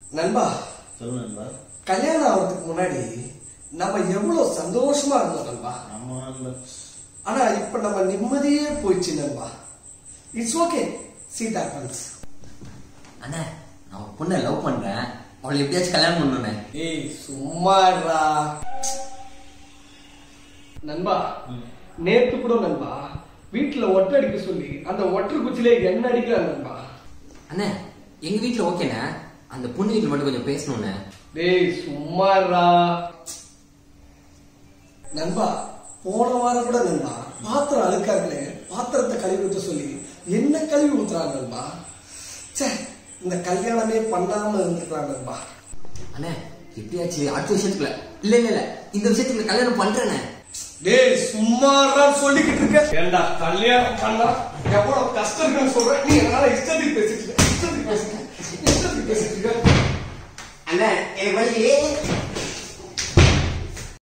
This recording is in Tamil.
நண்பா சொல்லு நண்பா கல்யாணம் ஆகிறதுக்கு முன்னாடி நம்ம எவ்வளவு சந்தோஷமா இருந்தோம் நண்பா ஆமா நண்பா ஆனா இப்ப நம்ம நிம்மதியே போயிடுச்சு நண்பா இட்ஸ் ஓகே சீதா கன்ஸ் அண்ணா நான் ஒரு பொண்ணை லவ் பண்றேன் அவளை எப்படியாச்சும் கல்யாணம் பண்ணணுண்ணே ஏய் சும்மாடா நண்பா நேத்து கூட நண்பா வீட்டுல ஒட்டை அடிக்க சொல்லி அந்த ஒட்டர் குச்சிலே என்ன அடிக்கிறான் நண்பா அண்ணே எங்க வீட்ல ஓகேண்ணே அந்த பொண்ணு வீட்டுல மட்டும் கொஞ்சம் பேசணுண்ணே டேய் சும்மாடா நண்பா போன வாரம் கூட நண்பா பாத்திரம் அழுக்கார்களே பாத்திரத்தை கழுவி ஊத்த சொல்லி என்ன கழுவி ஊத்துறாங்க நண்பா ச்சே இந்த கல்யாணமே பண்ணாம இருந்துக்கிறான் நண்பா அண்ணே எப்படியாச்சும் அடுத்த விஷயத்துக்குள்ள இல்ல இல்ல இல்ல இந்த விஷயத்துக்குள்ள கல்யாணம் பண்றேண்ணே டேய் சும்மாடா சொல்லிக்கிட்டு இருக்க ஏண்டா கல்யாணம் பண்ணா எவ்வளவு கஷ்டம் இருக்குன்னு சொல்றேன் நீ என்னால இஷ்டத்துக்கு பேசிட்டு இருக்க இஷ்டத்துக்கு பேசிட்டு இருக்க, இஷ்டத்துக்கு பேசிட்டு இருக்க அண்ணே எனக்கு வழி